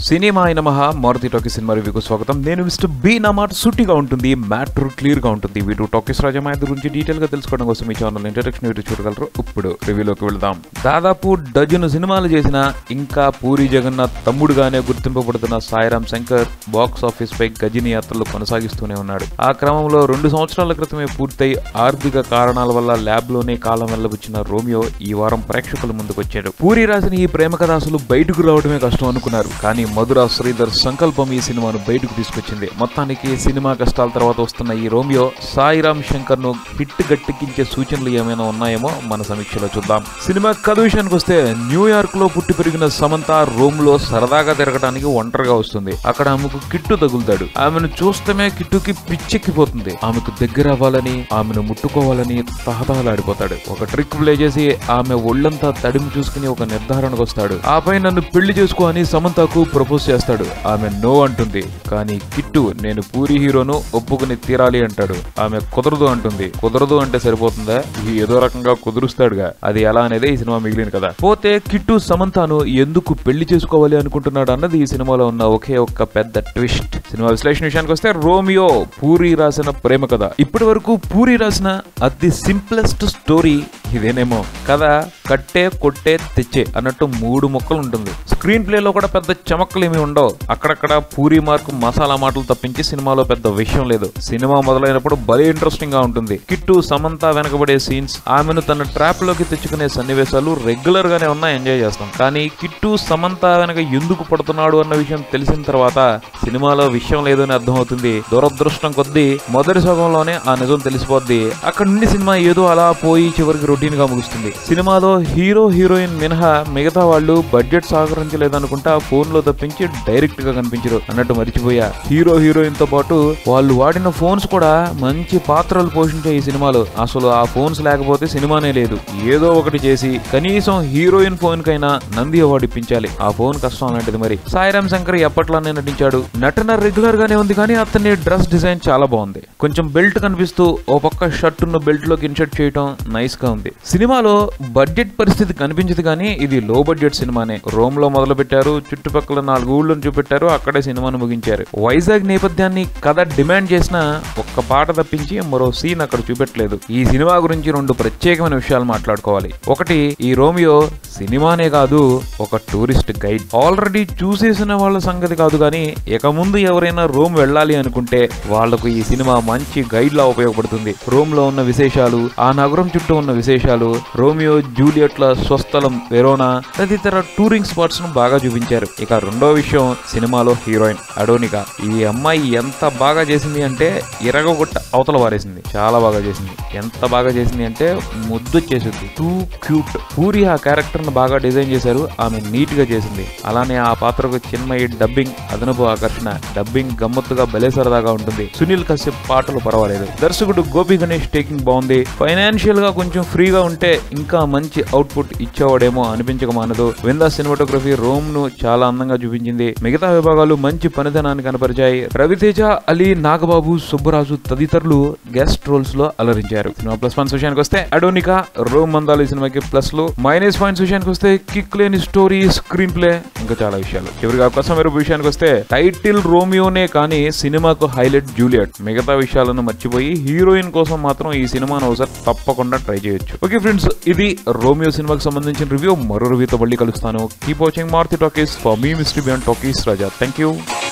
cinema అయిన మహా Maruti talkie cinema రివ్యూకు స్వాగతం నేను మిస్టర్ బి నా మాట సూటిగా ఉంటుంది మ్యాటర్ క్లియర్ గా ఉంటుంది వీడు టాకీస్ రాజమాయ గురించి డీటెయిల్ గా తెలుసుకోవడం కోసం మీ ఛానల్ ఇంట్రడక్షన్ వీడియో చూడగలరు ఇప్పుడు రివ్యూలోకి వెళ్దాం దాదాపు డజను సినిమాలు చేసిన ఇంకా పూరి జగన్నాథ్ తమ్ముడుగానే గుర్తింపబడుతున్న సాయిరామ్ శంకర్ బాక్స్ ఆఫీస్ పై గజని యాత్రలు కొనసాగిస్తూనే ఉన్నాడు ఆ క్రమంలో రెండు సంవత్సరాల క్రితమే పూర్తయి ఆర్థిక కారణాల వల్ల ల్యాబ్ లోనే కాలం వెళ్ళబుచ్చిన రోమియో ఈ వారం ప్రేక్షకుల ముందుకు వచ్చాడు పూరి రాసిన ఈ ప్రేమ కథ అసలు బయటకు రావడమే కష్టం అనుకున్నారు కానీ మధుర శ్రీధర్ సంకల్పం ఈ సినిమాను బయటకు తీసుకొచ్చింది మొత్తానికి సినిమా కష్టాల తర్వాత వస్తున్న ఈ రోమియో సాయిరామ్ శంకర్ ను హిట్ గట్టెక్కించే సూచనలు ఏమైనా ఉన్నాయేమో మన సమీక్షలో చూద్దాం సినిమా కథ విషయానికి వస్తే న్యూయార్క్ లో పుట్టి పెరిగిన సమంత రోమ్ లో సరదాగా తిరగడానికి ఒంటరిగా వస్తుంది అక్కడ ఆమెకు కిట్టు తగులుతాడు ఆమెను చూస్తమే కిట్టుకి పిచ్చెక్కిపోతుంది ఆమెకు దగ్గర అవ్వాలని ఆమెను ముట్టుకోవాలని తహతహలాడిపోతాడు ఒక ట్రిక్ ప్లే చేసి ఆమె ఒళ్ళంతా తడిమి చూసుకుని ఒక నిర్ధారణకు వస్తాడు ఆపై నన్ను పెళ్లి చేసుకో అని సమంతకు ప్రపోజ్ చేస్తాడు ఆమె నో అంటుంది కానీ కిట్టు నేను పూరి హీరోను ఒప్పుకుని తీరాలి అంటాడు ఆమె కుదరదు అంటుంది కుదరదు అంటే సరిపోతుందా ఇది ఏదో రకంగా కుదురుస్తాడుగా అది ఎలా అనేది ఈ సినిమా మిగిలిన కదా పోతే కిట్టు సమంతను ఎందుకు పెళ్లి చేసుకోవాలి అనుకుంటున్నాడు అన్నది ఈ సినిమాలో ఉన్న ఒకే ఒక్క పెద్ద ట్విస్ట్ సినిమా విశ్లేషణ విషయానికి వస్తే రోమియో పూరి రాసిన ప్రేమ కథ ఇప్పటి వరకు పూరి రాసిన అతి సింప్లెస్ట్ స్టోరీ ఇదేనేమో కథ కట్టే కొట్టే తెచ్చే అన్నట్టు మూడు మొక్కలు ఉంటుంది స్క్రీన్ ప్లేలో కూడా పెద్ద చమక్కలు ఏమి ఉండవు అక్కడక్కడ పూరి మార్కు మసాలా మాటలు తప్పించి సినిమాలో పెద్ద విషయం లేదు సినిమా మొదలైనప్పుడు భలే ఇంట్రెస్టింగ్ గా ఉంటుంది కిట్టు సమంత వెనకబడే సీన్స్ ఆమెను తన ట్రాప్ లోకి తెచ్చుకునే సన్నివేశాలు రెగ్యులర్ గానే ఉన్నా ఎంజాయ్ చేస్తాం కానీ కిట్టు సమంత వెనక ఎందుకు పడుతున్నాడు అన్న విషయం తెలిసిన తర్వాత సినిమాలో విషయం లేదని అర్థమవుతుంది దురదృష్టం కొద్దీ మొదటి సగంలోనే ఆ నిజం తెలిసిపోద్ది అక్కడ నుండి సినిమా ఏదో అలా పోయి చివరికి రొటీన్ గా ముగుస్తుంది సినిమాలో హీరో హీరోయిన్ మినహా మిగతా వాళ్ళు బడ్జెట్ సహకరించలేదనుకుంటా ఫోన్ లో తప్పించి డైరెక్ట్ గా కనిపించరు అన్నట్టు మర్చిపోయా హీరో హీరోయిన్ తో పాటు వాళ్ళు వాడిన ఫోన్స్ కూడా మంచి పాత్రలు పోషించే ఈ సినిమాలో అసలు ఆ ఫోన్స్ లేకపోతే సినిమానే లేదు ఏదో ఒకటి చేసి కనీసం హీరోయిన్ ఫోన్ కైనా నంది అవార్డు ఇప్పించాలి ఆ ఫోన్ కష్టం అలాంటిది మరి సాయిరామ్ శంకర్ ఎప్పట్లానే నటించాడు నటన రెగ్యులర్ గానే ఉంది కానీ అతని డ్రెస్ డిజైన్ చాలా బాగుంది కొంచెం బెల్ట్ కనిపిస్తూ ఓ పక్క షర్ట్ ఉన్న బెల్ట్ లోకి ఇన్షర్ట్ చేయడం నైస్ గా ఉంది సినిమాలో బడ్జెట్ పరిస్థితి కనిపించదు కానీ ఇది లో బడ్జెట్ సినిమానే రోమ్ లో మొదలు పెట్టారు చుట్టుపక్కల నాలుగు ఊళ్ళను చూపెట్టారు అక్కడే సినిమాను ముగించారు వైజాగ్ నేపథ్యాన్ని కథ డిమాండ్ చేసిన ఒక్క పాట తప్పించి మరో సీన్ అక్కడ చూపెట్టలేదు ఈ సినిమా గురించి రెండు ప్రత్యేకమైన విషయాలు మాట్లాడుకోవాలి ఒకటి ఈ రోమియో సినిమానే కాదు ఒక టూరిస్ట్ గైడ్ ఆల్రెడీ చూసేసిన వాళ్ళ సంగతి కాదు కానీ ఇక ముందు ఎవరైనా రోమ్ వెళ్ళాలి అనుకుంటే వాళ్లకు ఈ సినిమా మంచి గైడ్ లా ఉపయోగపడుతుంది రోమ్ లో ఉన్న విశేషాలు ఆ నగరం చుట్టూ ఉన్న విశేషాలు రోమియో జూలియట్ల స్వస్థలం వెరోనా తదితర టూరింగ్ స్పాట్స్ ను బాగా చూపించారు ఇక రెండో విషయం సినిమాలో హీరోయిన్ అడోనికా ఈ అమ్మాయి ఎంత బాగా చేసింది అంటే ఇరగొట్ట అవతల వారేసింది చాలా బాగా చేసింది ఎంత బాగా చేసింది అంటే ముద్దు చేసింది టూ క్యూట్ పూరి ఆ క్యారెక్టర్ ను బాగా డిజైన్ చేశారు ఆమె నీట్ గా చేసింది అలానే ఆ పాత్రకు చిన్మయి డబ్బింగ్ అదనపు ఆకర్షణ డబ్బింగ్ గమ్మత్తుగా భలే సరదాగా ఉంటుంది సునీల్ కశ్యప్ పాటలు పర్వాలేదు దర్శకుడు గోపి గణేష్ టేకింగ్ బాగుంది ఫైనాన్షియల్ గా కొంచెం ఫ్రీగా ఉంటే ఇంకా మంచి అవుట్పుట్ ఇచ్చేవాడేమో అనిపించక మానదు విందా సినిమాటోగ్రఫీ రోమ్ ను చాలా అందంగా చూపించింది మిగతా విభాగాలు మంచి పనితనాన్ని కనపరిచాయి రవితేజ అలీ నాగబాబు సుబ్బరాజు తదితరులు గెస్ట్ రోల్స్ లో అలరించారు సినిమా ప్లస్ పాయింట్స్ విషయానికి వస్తే అడోనికా రోమ్ మందాలి సినిమాకి ప్లస్ లు మైనస్ పాయింట్స్ విషయానికి వస్తే కిక్ లేని స్టోరీ స్క్రీన్ ప్లే ఇంకా చాలా విషయాలు చివరిగా అవకాశం వేరే విషయానికి వస్తే టైటిల్ రోమియోనే కానీ సినిమాకు హైలైట్ జూలియట్ మిగతా విషయాలను మర్చిపోయి హీరోయిన్ కోసం మాత్రం ఈ సినిమాను ఒకసారి తప్పకుండా ట్రై చేయొచ్చు ఓకే ఫ్రెండ్స్ ఇది రోమియో సినిమాకి సంబంధించిన రివ్యూ మరో రివ్యూతో మళ్ళీ కలుస్తాను keep watching Maruthi Talkies for me mister బియాన్ టాకీస్ రాజా థ్యాంక్ యూ